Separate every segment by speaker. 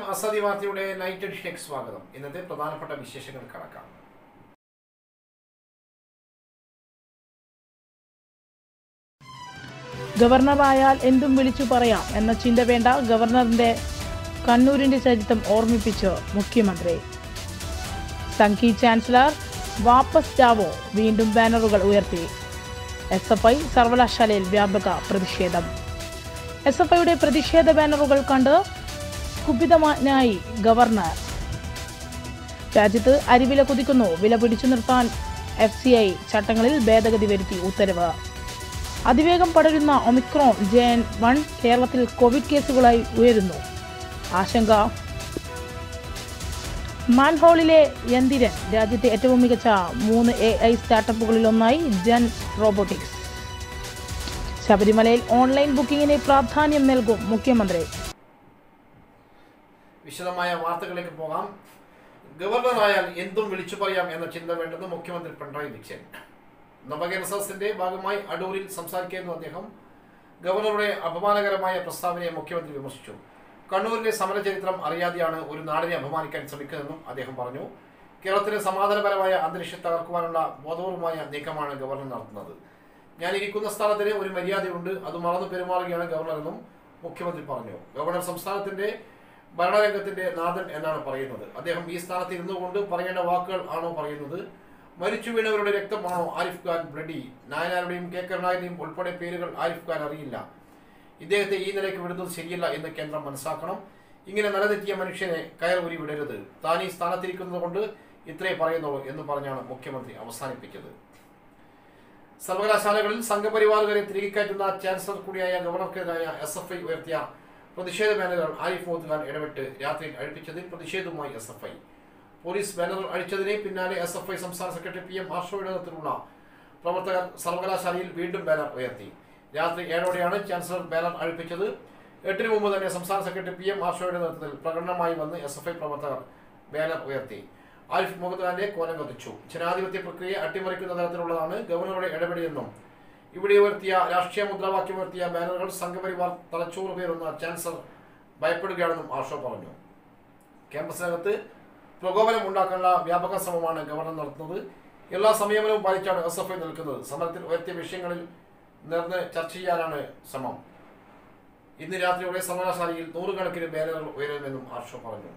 Speaker 1: അസതി വാർത്തയുടെ നൈറ്റ് എഡിഷനിലേക്ക് സ്വാഗതം ഇന്നത്തെ പ്രധാനപ്പെട്ട വിശേഷങ്ങൾ കണക്കാം
Speaker 2: ഗവർണറായാൽ എന്തും വിളിച്ചു പറയാം എന്ന ചിന്ത വേണ്ട ഗവർണറിന്റെ കണ്ണൂരിന്റെ ചരിത്രം ഓർമ്മിപ്പിച്ച് മുഖ്യമന്ത്രി സംഘി ചാൻസലർ വാപ്പസ് ജാവോ വീണ്ടും ബാനറുകൾ ഉയർത്തി എസ് എഫ് ഐ സർവകലാശാലയിൽ വ്യാപക പ്രതിഷേധം എസ് എഫ് ഐയുടെ പ്രതിഷേധ ബാനറുകൾ കണ്ട് കുപിതമാനായി ഗവർണർ രാജ്യത്ത് അരിവില കുതിക്കുന്നു വില പിടിച്ചു നിർത്താൻ എഫ് സി ഐ ചട്ടങ്ങളിൽ ഭേദഗതി വരുത്തി ഉത്തരവ് അതിവേഗം പടരുന്ന ഒമിക്രോൺ ജെ എൻ വൺ കേരളത്തിൽ കോവിഡ് കേസുകളായി ഉയരുന്നു ആശങ്ക മാൻഹോളിലെ യന്തിരൻ രാജ്യത്തെ ഏറ്റവും മികച്ച മൂന്ന് എ ഐ സ്റ്റാർട്ടപ്പുകളിലൊന്നായി ജൻ റോബോട്ടിക്സ് ശബരിമലയിൽ ഓൺലൈൻ ബുക്കിംഗിന് പ്രാധാന്യം നൽകും മുഖ്യമന്ത്രി
Speaker 1: വിശദമായ വാർത്തകളിലേക്ക് പോകാം ഗവർണറായാൽ എന്തും വിളിച്ചു പറയാം എന്ന ചിന്ത വേണ്ടെന്ന് മുഖ്യമന്ത്രി പിണറായി വിജയൻ നവകേരള സദസ്സിന്റെ ഭാഗമായി അടൂരിൽ സംസാരിക്കുകയായിരുന്നു അദ്ദേഹം ഗവർണറുടെ അപമാനകരമായ പ്രസ്താവനയെ മുഖ്യമന്ത്രി വിമർശിച്ചു കണ്ണൂരിന്റെ സമരചരിത്രം അറിയാതെയാണ് ഒരു നാടിനെ അപമാനിക്കാൻ ശ്രമിക്കുന്നതെന്നും അദ്ദേഹം പറഞ്ഞു കേരളത്തിന് സമാധാനപരമായ അന്തരീക്ഷം തകർക്കുവാനുള്ള ബോധപൂർവമായ നീക്കമാണ് ഗവർണർ നടത്തുന്നത് ഞാൻ ഇരിക്കുന്ന സ്ഥാനത്തിന് ഒരു മര്യാദയുണ്ട് അത് മറന്നു പെരുമാറുകയാണ് ഗവർണർ എന്നും മുഖ്യമന്ത്രി പറഞ്ഞു ഗവർണർ സംസ്ഥാനത്തിന്റെ ഭരണരംഗത്തിന്റെ നാഥൻ എന്നാണ് പറയുന്നത് അദ്ദേഹം ഈ സ്ഥാനത്ത് ഇരുന്നു കൊണ്ട് പറയേണ്ട വാക്കുകൾ ആണോ പറയുന്നത് മരിച്ചു വീണവരുടെ രക്തമാണോ ആരിഫ് ഖാൻ ബ്ലഡി നായനാരുടെയും കെ കരുണാകരനെയും ഉൾപ്പെടെ പേരുകൾ ആരിഫ് ഖാൻ അറിയില്ല ഇദ്ദേഹത്തെ ഈ നിലയ്ക്ക് വിടുന്നത് ശരിയല്ല എന്ന് കേന്ദ്രം മനസ്സിലാക്കണം ഇങ്ങനെ നിലതെറ്റിയ മനുഷ്യനെ കയർ ഊരി വിടരുത് താൻ ഈ സ്ഥാനത്തിരിക്കുന്നത് കൊണ്ട് ഇത്രേ പറയുന്നുള്ളൂ എന്ന് പറഞ്ഞാണ് മുഖ്യമന്ത്രി അവസാനിപ്പിച്ചത് സർവകലാശാലകളിൽ സംഘപരിവാറുകാരെ തിരികെ കയറ്റുന്ന ചാൻസലർ കൂടിയായ ഗവർണർക്കെതിരായ എസ് എഫ് ഐ ഉയർത്തിയ പ്രതിഷേധ ബാനറുകൾ ആരിഫ് മുഹമ്മദ് ഖാൻ ഇടപെട്ട് രാത്രിയിൽ അഴിപ്പിച്ചതിൽ പ്രതിഷേധവുമായി S F I police banner അഴിച്ചതിന് പിന്നാലെ എസ് എഫ് ഐ സംസ്ഥാന സെക്രട്ടറി പി എം ആർഷോയുടെ നേതൃത്വത്തിലുള്ള പ്രവർത്തകർ സർവകലാശാലയിൽ വീണ്ടും ബാനർ ഉയർത്തി രാത്രി ഏഴോടെയാണ് ചാൻസലർ ബാനർ അഴിപ്പിച്ചത് എട്ടിന് മുമ്പ് തന്നെ സംസ്ഥാന സെക്രട്ടറി പി എം ആർഷോയുടെ നേതൃത്വത്തിൽ പ്രകടനമായി വന്ന് എസ് എഫ് ഐ പ്രവർത്തകർ ബാനർ ഉയർത്തി ആരിഫ് മുഹമ്മദ് ഖാന്റെ കോലം കത്തിച്ചു ജനാധിപത്യ പ്രക്രിയയെ അട്ടിമറിക്കുന്ന തരത്തിലുള്ളതാണ് ഗവർണറുടെ ഇടപെടിയെന്നും ഇവിടെ ഉയർത്തിയ രാഷ്ട്രീയ മുദ്രാവാക്യം ഉയർത്തിയ ബാനറുകൾ സംഘപരിവാർ തലച്ചോറ് പേരുന്ന ചാൻസലർ ഭയപ്പെടുകയാണെന്നും ആർഷോ പറഞ്ഞു ക്യാമ്പസിനകത്ത് പ്രകോപനം ഉണ്ടാക്കാനുള്ള വ്യാപക ശ്രമമാണ് ഗവർണർ നടത്തുന്നത് എല്ലാ സംയമനവും പാലിച്ചാണ് എസ് എഫ് ഐ നിൽക്കുന്നത് സമരത്തിൽ ഉയർത്തിയ വിഷയങ്ങളിൽ നേർന്ന് ചർച്ച ചെയ്യാനാണ് ശ്രമം ഇന്ന് രാത്രിയോടെ സർവകലാശാലയിൽ നൂറുകണക്കിന് ബാനറുകൾ ഉയരുമെന്നും ആർഷോ പറഞ്ഞു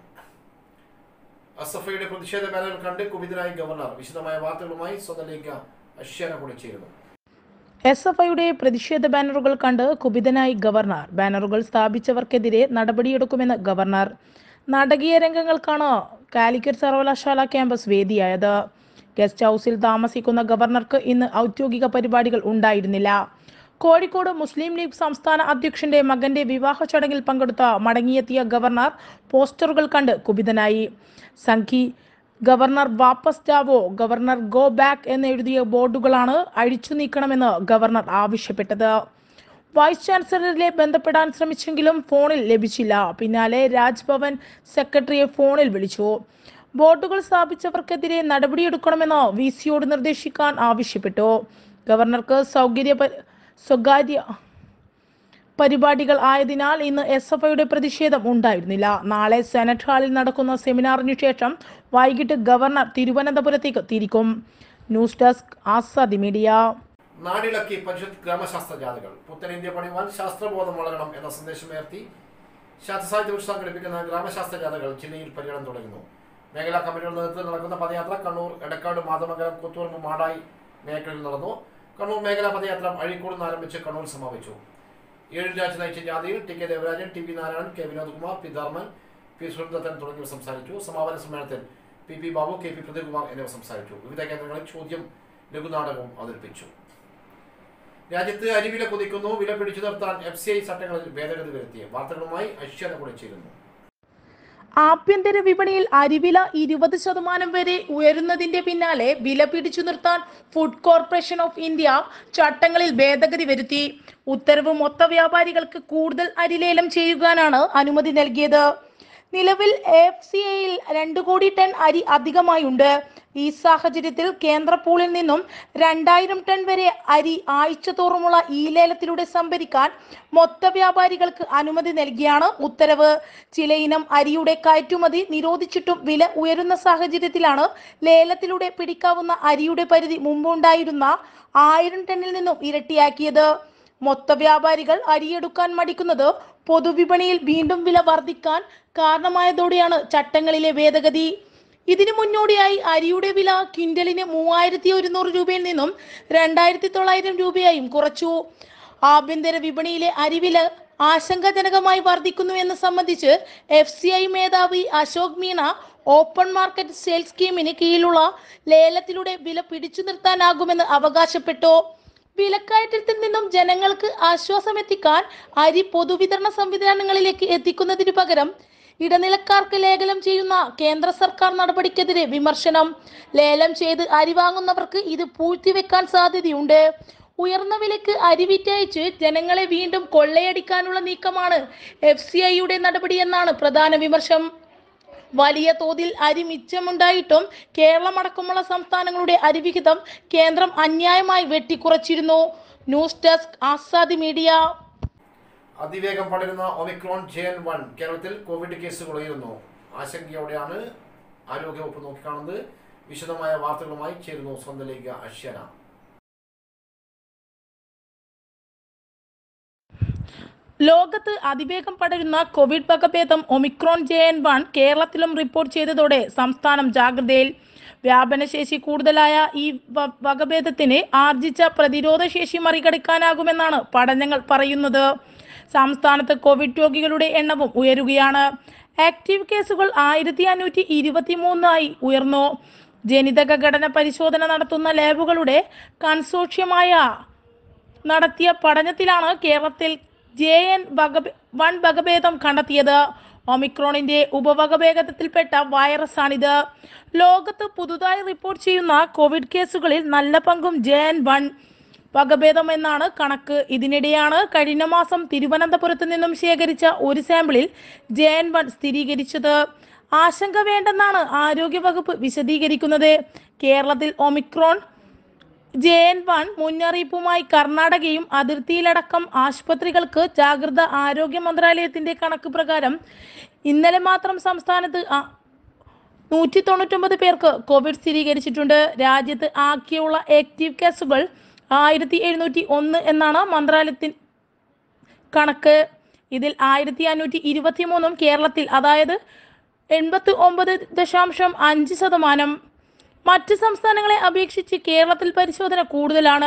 Speaker 1: എസ് എഫ് ഐയുടെ പ്രതിഷേധ ബാനറുകൾ കണ്ട് കുപിതനായി ഗവർണർ വിശദമായ വാർത്തകളുമായി സ്വന്തം ലേഖ അശ്യാന കൂടി ചേരുന്നു
Speaker 2: എസ് എഫ് ഐയുടെ പ്രതിഷേധ ബാനറുകൾ കണ്ട് കുപിതനായി ഗവർണർ ബാനറുകൾ സ്ഥാപിച്ചവർക്കെതിരെ നടപടിയെടുക്കുമെന്ന് ഗവർണർ നാടകീയ രംഗങ്ങൾക്കാണ് കാലിക്കറ്റ് സർവകലാശാല ക്യാമ്പസ് വേദിയായത് ഗസ്റ്റ് ഹൗസിൽ താമസിക്കുന്ന ഗവർണർക്ക് ഇന്ന് ഔദ്യോഗിക പരിപാടികൾ ഉണ്ടായിരുന്നില്ല കോഴിക്കോട് മുസ്ലിം ലീഗ് സംസ്ഥാന അധ്യക്ഷന്റെ മകന്റെ വിവാഹ ചടങ്ങിൽ പങ്കെടുത്ത മടങ്ങിയെത്തിയ ഗവർണർ പോസ്റ്ററുകൾ കണ്ട് കുപിതനായി സംഘി ഗവർണർ വാപ്പസ് ജാവോ ഗവർണർ ഗോ ബാക്ക് എന്നെഴുതിയ ബോർഡുകളാണ് അഴിച്ചു നീക്കണമെന്ന് ഗവർണർ ആവശ്യപ്പെട്ടത് വൈസ് ചാൻസലറിലെ ബന്ധപ്പെടാൻ ശ്രമിച്ചെങ്കിലും ഫോണിൽ ലഭിച്ചില്ല പിന്നാലെ രാജ്ഭവൻ സെക്രട്ടറിയെ ഫോണിൽ വിളിച്ചു ബോർഡുകൾ സ്ഥാപിച്ചവർക്കെതിരെ നടപടിയെടുക്കണമെന്ന് വി സിയോട് നിർദ്ദേശിക്കാൻ ആവശ്യപ്പെട്ടു ഗവർണർക്ക് സൗകര്യ പ- സ്വകാര്യ പരിപാടികൾ ആയതിനാൽ ഇന്ന് എസ് എഫ് ഐയുടെ പ്രതിഷേധം ഉണ്ടായിരുന്നില്ല നാളെ സെനറ്റ് ഹാളിൽ നടക്കുന്ന സെമിനാറിനു ശേഷം വൈകിട്ട് ഗവർണർ തിരുവനന്തപുരത്തേക്ക് തിരിക്കും ന്യൂസ് ഡെസ്ക് ആസാദി മീഡിയ
Speaker 1: നാടിളക്കി പരിഷത്ത് ഗ്രാമശാസ്ത്ര ജാഥകൾ പുത്തൻ ഇന്ത്യ പണിയുവാൻ ശാസ്ത്രബോധം വളരണം എന്ന സന്ദേശമുയർത്തി ശാസ്ത്രസാഹിത്യ പുരുഷ സംഘടിപ്പിക്കുന്ന ഗ്രാമശാസ്ത്ര ജാഥകൾ ജില്ലയിൽ പര്യടനം തുടങ്ങുന്നു മേഖലാ കമ്മിറ്റിയുടെ നേതൃത്വത്തിൽ നടക്കുന്ന പദയാത്ര കണ്ണൂർ എടക്കാട് മാതമംഗലം കൂത്തുപറമ്പ് മാടായി മേഖലയിൽ നടന്നു കണ്ണൂർ മേഖലാ പദയാത്ര അഴീക്കോട് നിന്ന് ആരംഭിച്ച് കണ്ണൂർ സമാപിച്ചു ഏഴ് രാജ്യ നയിച്ച ജാഥയിൽ T K Devarajan T V Narayanan K Vinodkumar P Dharman P Suradathan തുടങ്ങിയവർ സംസാരിച്ചു സമാപന സമ്മേളനത്തിൽ P P Babu K P Pradeepkumar എന്നിവർ സംസാരിച്ചു വിവിധ കേന്ദ്രങ്ങളിൽ ചോദ്യം ലഘുനാടകവും അവതരിപ്പിച്ചു രാജ്യത്ത് അരിവില കുതിക്കുന്നു വില പിടിച്ചു നിർത്താൻ എഫ് സി ഐ ചട്ടങ്ങളിൽ ഭേദഗതി വരുത്തി വാർത്തകളുമായി ഐശ്വര്യ കൂടെ ചേരുന്നു
Speaker 2: ആഭ്യന്തര വിപണിയിൽ അരിവില ഇരുപത് ശതമാനം വരെ ഉയരുന്നതിന്റെ പിന്നാലെ വില പിടിച്ചു നിർത്താൻ ഫുഡ് കോർപ്പറേഷൻ ഓഫ് ഇന്ത്യ ചട്ടങ്ങളിൽ ഭേദഗതി വരുത്തി ഉത്തരവ് മൊത്ത വ്യാപാരികൾക്ക് കൂടുതൽ അരി ലേലം ചെയ്യുവാനാണ് അനുമതി നൽകിയത് നിലവിൽ എഫ് സി ഐയിൽ രണ്ട് കോടി ടൺ അരി അധികമായുണ്ട് ഈ സാഹചര്യത്തിൽ കേന്ദ്ര പൂളിൽ നിന്നും രണ്ടായിരം ടൺ വരെ അരി ആഴ്ചതോറുമുള്ള ഈ ലേലത്തിലൂടെ സംഭരിക്കാൻ മൊത്ത വ്യാപാരികൾക്ക് അനുമതി നൽകിയാണ് ഉത്തരവ് ചിലയിനം അരിയുടെ കയറ്റുമതി നിരോധിച്ചിട്ടും വില ഉയരുന്ന സാഹചര്യത്തിലാണ് ലേലത്തിലൂടെ പിടിക്കാവുന്ന അരിയുടെ പരിധി മുമ്പുണ്ടായിരുന്ന ആയിരം ടണ്ണിൽ നിന്നും ഇരട്ടിയാക്കിയത് മൊത്ത വ്യാപാരികൾ അരിയെടുക്കാൻ മടിക്കുന്നത് പൊതുവിപണിയിൽ വീണ്ടും വില വർദ്ധിക്കാൻ കാരണമായതോടെയാണ് ചട്ടങ്ങളിലെ ഭേദഗതി ഇതിനു മുന്നോടിയായി അരിയുടെ വില ക്വിന്റലിന് മൂവായിരത്തി ഒരുന്നൂറ് രൂപയിൽ നിന്നും രണ്ടായിരത്തി തൊള്ളായിരം രൂപയായും കുറച്ചു ആഭ്യന്തര വിപണിയിലെ അരിവില ആശങ്കാജനകമായി വർദ്ധിക്കുന്നു എന്ന് സംബന്ധിച്ച് എഫ് സി ഐ മേധാവി Ashok Meena open market sales സ്കീമിന് കീഴിലുള്ള ലേലത്തിലൂടെ വില പിടിച്ചു നിർത്താനാകുമെന്ന് അവകാശപ്പെട്ടു വിലക്കയറ്റത്തിൽ നിന്നും ജനങ്ങൾക്ക് ആശ്വാസമെത്തിക്കാൻ അരി പൊതുവിതരണ സംവിധാനങ്ങളിലേക്ക് എത്തിക്കുന്നതിനു പകരം ഇടനിലക്കാർക്ക് ലേലം ചെയ്യുന്ന കേന്ദ്ര സർക്കാർ നടപടിക്കെതിരെ വിമർശനം ലേലം ചെയ്ത് അരി വാങ്ങുന്നവർക്ക് ഇത് പൂഴ്ത്തിവെക്കാൻ സാധ്യതയുണ്ട് ഉയർന്ന വിലക്ക് അരി വിറ്റയച്ച് ജനങ്ങളെ വീണ്ടും കൊള്ളയടിക്കാനുള്ള നീക്കമാണ് എഫ് സി ഐയുടെ നടപടിയെന്നാണ് പ്രധാന വിമർശം വലിയ തോതിൽ അരി മിച്ചമുണ്ടായിട്ടും കേരളമടക്കമുള്ള സംസ്ഥാനങ്ങളുടെ അരിവിഹിതം കേന്ദ്രം അന്യായമായി വെട്ടിക്കുറച്ചിരുന്നു ന്യൂസ് ഡെസ്ക് ആസാദി മീഡിയ
Speaker 1: അതിവേഗം പടരുന്ന ഒമിക്രോൺ ജെ എൻ വൺ കേരളത്തിൽ കോവിഡ് കേസുകൾ ഉയരുന്നു ആശങ്കയോടെയാണ് ആരോഗ്യവകുപ്പ് നോക്കിക്കാണുന്നത് വിശദമായ വാർത്തകളുമായി ചേരുന്നു സ്വന്തം ലേഖ അശ്വന
Speaker 2: ലോകത്ത് അതിവേഗം പടരുന്ന കോവിഡ് വകഭേദം ഒമിക്രോൺ ജെ എൻ വൺ കേരളത്തിലും റിപ്പോർട്ട് ചെയ്തതോടെ സംസ്ഥാനം ജാഗ്രതയിൽ വ്യാപനശേഷി കൂടുതലായ ഈ വ- വകഭേദത്തിന് ആർജിച്ച പ്രതിരോധ ശേഷി മറികടക്കാനാകുമെന്നാണ് പഠനങ്ങൾ പറയുന്നത് സംസ്ഥാനത്ത് കോവിഡ് രോഗികളുടെ എണ്ണവും ഉയരുകയാണ് ആക്റ്റീവ് കേസുകൾ ആയിരത്തി അഞ്ഞൂറ്റി ഇരുപത്തി മൂന്നായി ഉയർന്നു ജനിതക ഘടന പരിശോധന നടത്തുന്ന ലാബുകളുടെ കൺസോർഷ്യമായ നടത്തിയ പഠനത്തിലാണ് കേരളത്തിൽ ജെ എൻ വക വൺ വകഭേദം കണ്ടെത്തിയത് ഒമിക്രോണിന്റെ ഉപവകഭേദത്തിൽപ്പെട്ട വൈറസാണിത് ലോകത്ത് പുതുതായി റിപ്പോർട്ട് ചെയ്യുന്ന കോവിഡ് കേസുകളിൽ നല്ല പങ്കും ജെ എൻ വൺ വകഭേദം എന്നാണ് കണക്ക് ഇതിനിടെയാണ് കഴിഞ്ഞ മാസം തിരുവനന്തപുരത്ത് നിന്നും ശേഖരിച്ച ഒരു സാമ്പിളിൽ ജെ എൻ വൺ സ്ഥിരീകരിച്ചത് ആശങ്ക വേണ്ടെന്നാണ് ആരോഗ്യവകുപ്പ് വിശദീകരിക്കുന്നത് കേരളത്തിൽ ഒമിക്രോൺ ജെ എൻ വൺ മുന്നറിയിപ്പുമായി കർണാടകയും അതിർത്തിയിലടക്കം ആശുപത്രികൾക്ക് ജാഗ്രത ആരോഗ്യ മന്ത്രാലയത്തിന്റെ കണക്ക് പ്രകാരം ഇന്നലെ മാത്രം സംസ്ഥാനത്ത് ആ- നൂറ്റി തൊണ്ണൂറ്റൊമ്പത് പേർക്ക് കോവിഡ് സ്ഥിരീകരിച്ചിട്ടുണ്ട് രാജ്യത്ത് ആകെയുള്ള ആക്റ്റീവ് കേസുകൾ ആയിരത്തി എഴുന്നൂറ്റി ഒന്ന് എന്നാണ് മന്ത്രാലയത്തിൻ കണക്ക് ഇതിൽ ആയിരത്തി അഞ്ഞൂറ്റി ഇരുപത്തി മൂന്നും കേരളത്തിൽ അതായത് എൺപത്തി ഒമ്പത് ദശാംശം അഞ്ച് ശതമാനം മറ്റ് സംസ്ഥാനങ്ങളെ അപേക്ഷിച്ച് കേരളത്തിൽ പരിശോധന കൂടുതലാണ്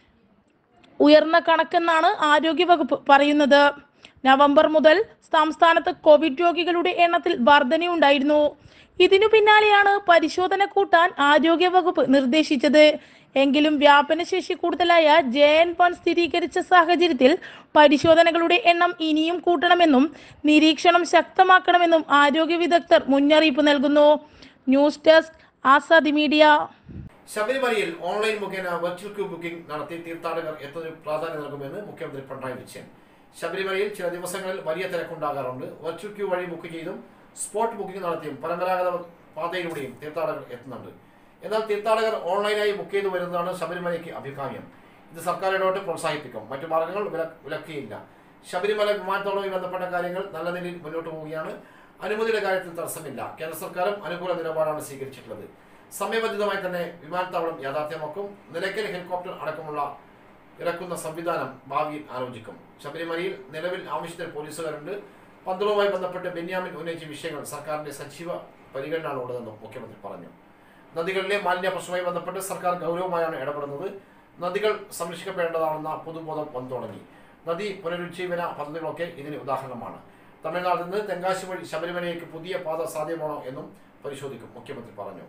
Speaker 2: ഉയർന്ന കണക്കെന്നാണ് ആരോഗ്യവകുപ്പ് പറയുന്നത് നവംബർ മുതൽ സംസ്ഥാനത്ത് കോവിഡ് രോഗികളുടെ എണ്ണത്തിൽ വർധനയുണ്ടായിരുന്നു ഇതിനു പിന്നാലെയാണ് പരിശോധന കൂട്ടാൻ ആരോഗ്യവകുപ്പ് നിർദ്ദേശിച്ചത് എങ്കിലും വ്യാപനശേഷി കൂടുതലായ ജെ എൻ വൺ സ്ഥിരീകരിച്ച സാഹചര്യത്തിൽ പരിശോധനകളുടെ എണ്ണം ഇനിയും കൂട്ടണമെന്നും നിരീക്ഷണം ശക്തമാക്കണമെന്നും ആരോഗ്യ വിദഗ്ധർ മുന്നറിയിപ്പ് നൽകുന്നു ന്യൂസ് ഡെസ്ക് ആസാദി മീഡിയ
Speaker 1: ശബരിമലയിൽ ഓൺലൈൻ മുഖേന വെർച്വൽ ക്യൂ ബുക്കിംഗ് നടത്തി തീർത്ഥാടകർ എത്തുന്നതിന് പ്രാധാന്യം നൽകുമെന്ന് മുഖ്യമന്ത്രി പിണറായി വിജയൻ ശബരിമലയിൽ ചില ദിവസങ്ങളിൽ വലിയ തിരക്കുണ്ടാകാറുണ്ട് വെർച്വൽ ക്യൂ വഴി ബുക്ക് ചെയ്തും സ്പോട്ട് ബുക്കിംഗ് നടത്തിയും പരമ്പരാഗത പാതയിലൂടെയും തീർത്ഥാടകർ എത്തുന്നുണ്ട് എന്നാൽ തീർത്ഥാടകർ ഓൺലൈനായി ബുക്ക് ചെയ്തു വരുന്നതാണ് ശബരിമലയ്ക്ക് അഭികാമ്യം ഇത് സർക്കാർ ഇടപെട്ട് പ്രോത്സാഹിപ്പിക്കും മറ്റു മാർഗങ്ങൾ വില വിലക്കിയില്ല ശബരിമല വിമാനത്താവളവുമായി ബന്ധപ്പെട്ട കാര്യങ്ങൾ നല്ല നിലയിൽ മുന്നോട്ട് പോവുകയാണ് അനുമതിയുടെ കാര്യത്തിൽ തടസ്സമില്ല കേന്ദ്ര സർക്കാരും അനുകൂല നിലപാടാണ് സ്വീകരിച്ചിട്ടുള്ളത് സമയബന്ധിതമായി തന്നെ വിമാനത്താവളം യാഥാർത്ഥ്യമാക്കും നിലയ്ക്കൽ ഹെലികോപ്റ്റർ അടക്കമുള്ള ഇറക്കുന്ന സംവിധാനം ഭാവിയിൽ ആലോചിക്കും ശബരിമലയിൽ നിലവിൽ ആവശ്യത്തിന് പോലീസുകാരുണ്ട് പന്തളവുമായി ബന്ധപ്പെട്ട് ബെന്യാമിൻ ഉന്നയിച്ച വിഷയങ്ങൾ സർക്കാരിന്റെ സജീവ പരിഗണനയിലുള്ളതെന്നും മുഖ്യമന്ത്രി പറഞ്ഞു നദികളിലെ മാലിന്യ പ്രശ്നവുമായി ബന്ധപ്പെട്ട് സർക്കാർ ഗൗരവമായാണ് ഇടപെടുന്നത് നദികൾ സംരക്ഷിക്കപ്പെടേണ്ടതാണെന്ന പൊതുബോധം വന്നു തുടങ്ങി നദി പുനരുജ്ജീവന പദ്ധതികളൊക്കെ ഇതിന് ഉദാഹരണമാണ് തമിഴ്നാട്ടിൽ നിന്ന് തെങ്കാശി വഴി ശബരിമലയ്ക്ക് പുതിയ പാത സാധ്യമാണോ എന്നും പരിശോധിക്കും മുഖ്യമന്ത്രി പറഞ്ഞു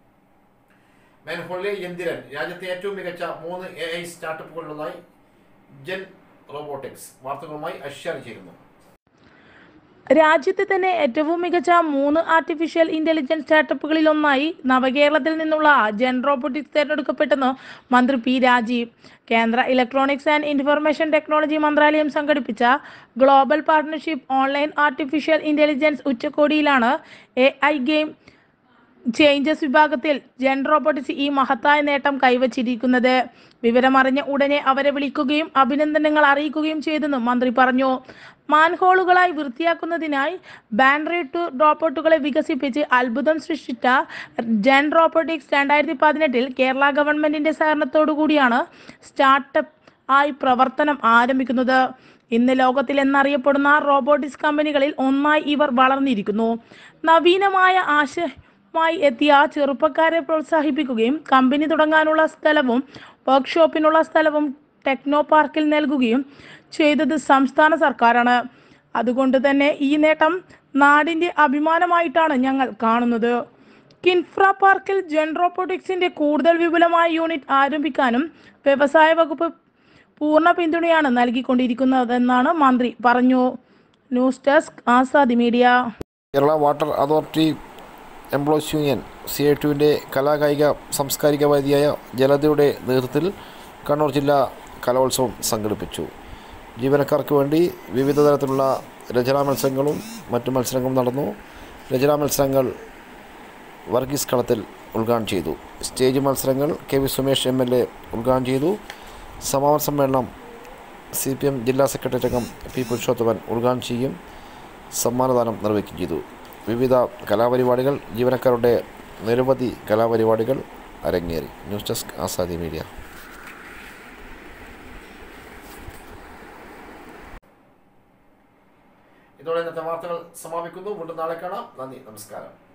Speaker 1: മാൻഹോളിലെ യന്തിരൻ രാജ്യത്തെ ഏറ്റവും മികച്ച മൂന്ന് എ ഐ സ്റ്റാർട്ടപ്പുകളിലൊന്നായി ജെൻ റോബോട്ടിക്സ് വാർത്തകളുമായി അശ്യാൻ ചേരുന്നു
Speaker 2: രാജ്യത്തെ തന്നെ ഏറ്റവും മികച്ച മൂന്ന് ആർട്ടിഫിഷ്യൽ ഇന്റലിജൻസ് സ്റ്റാർട്ടപ്പുകളിൽ ഒന്നായി നവകേരളത്തിൽ നിന്നുള്ള ജെൻ റോബോട്ടിക്സ് തിരഞ്ഞെടുക്കപ്പെട്ടെന്ന് മന്ത്രി പി രാജീവ് കേന്ദ്ര ഇലക്ട്രോണിക്സ് ആൻഡ് ഇൻഫർമേഷൻ ടെക്നോളജി മന്ത്രാലയം സംഘടിപ്പിച്ച global partnership online artificial intelligence ഉച്ചകോടിയിലാണ് എ ഐ ഗെയിം ചേഞ്ചസ് വിഭാഗത്തിൽ ജെൻ റോബോട്ടിക്സ് ഈ മഹത്തായ നേട്ടം കൈവച്ചിരിക്കുന്നത് വിവരമറിഞ്ഞ ഉടനെ അവരെ വിളിക്കുകയും അഭിനന്ദനങ്ങൾ അറിയിക്കുകയും ചെയ്തെന്ന് മന്ത്രി പറഞ്ഞു മാൻഹോളുകളായി വൃത്തിയാക്കുന്നതിനായി ബാൻഡറി ടു റോബോട്ടുകളെ വികസിപ്പിച്ച് അത്ഭുതം സൃഷ്ടിച്ച ജെൻ റോബോട്ടിക്സ് രണ്ടായിരത്തി പതിനെട്ടിൽ കേരള ഗവൺമെന്റിന്റെ സഹകരണത്തോടു കൂടിയാണ് സ്റ്റാർട്ടപ്പ് ആയി പ്രവർത്തനം ആരംഭിക്കുന്നത് ഇന്ന് ലോകത്തിൽ എന്നറിയപ്പെടുന്ന റോബോട്ടിക്സ് കമ്പനികളിൽ ഒന്നായി ഇവർ വളർന്നിരിക്കുന്നു നവീനമായ ആശയമായി എത്തിയ ചെറുപ്പക്കാരെ പ്രോത്സാഹിപ്പിക്കുകയും കമ്പനി തുടങ്ങാനുള്ള സ്ഥലവും വർക്ക്ഷോപ്പിനുള്ള സ്ഥലവും ടെക്നോ പാർക്കിൽ നൽകുകയും ചെയ്തത് സംസ്ഥാന സർക്കാരാണ് അതുകൊണ്ട് തന്നെ ഈ നേട്ടം നാടിന്റെ അഭിമാനമായിട്ടാണ് ഞങ്ങൾ കാണുന്നത് കിൻഫ്ര പാർക്കിൽ ജെൻ റോബോട്ടിക്സിന്റെ കൂടുതൽ വിപുലമായ യൂണിറ്റ് ആരംഭിക്കാനും വ്യവസായ വകുപ്പ് പൂർണ്ണ പിന്തുണയാണ് നൽകിക്കൊണ്ടിരിക്കുന്നതെന്നാണ് മന്ത്രി പറഞ്ഞു news desk Azadi media
Speaker 1: Kerala water authority employees union C I ടുവിൻ്റെ കലാകായിക സാംസ്കാരിക വേദിയായ ജലതയുടെ നേതൃത്വത്തിൽ കണ്ണൂർ ജില്ലാ കലോത്സവം സംഘടിപ്പിച്ചു ജീവനക്കാർക്ക് വേണ്ടി വിവിധ തരത്തിലുള്ള രചനാ മത്സരങ്ങളും മറ്റു മത്സരങ്ങളും നടന്നു രചനാ മത്സരങ്ങൾ വർഗീസ് കളത്തിൽ ഉദ്ഘാടനം ചെയ്തു സ്റ്റേജ് മത്സരങ്ങൾ K V Sumesh M L A ഉദ്ഘാടനം ചെയ്തു സമാപന സമ്മേളനം സി പി എം ജില്ലാ സെക്രട്ടറി അംഗം പി പുരുഷോത്തമൻ ഉദ്ഘാടനം ചെയ്യും സമ്മാനദാനം നിർവഹിക്കുകയും ചെയ്തു വിവിധ കലാപരിപാടികൾ ജീവനക്കാരുടെ നിരവധി കലാപരിപാടികൾ അരങ്ങേറി ന്യൂസ് ഡെസ്ക് ആസാദി മീഡിയ ഇതോടെ ഇന്നത്തെ വാർത്തകൾ സമാപിക്കുന്നു വീണ്ടും നാളെ കാണാം നന്ദി നമസ്കാരം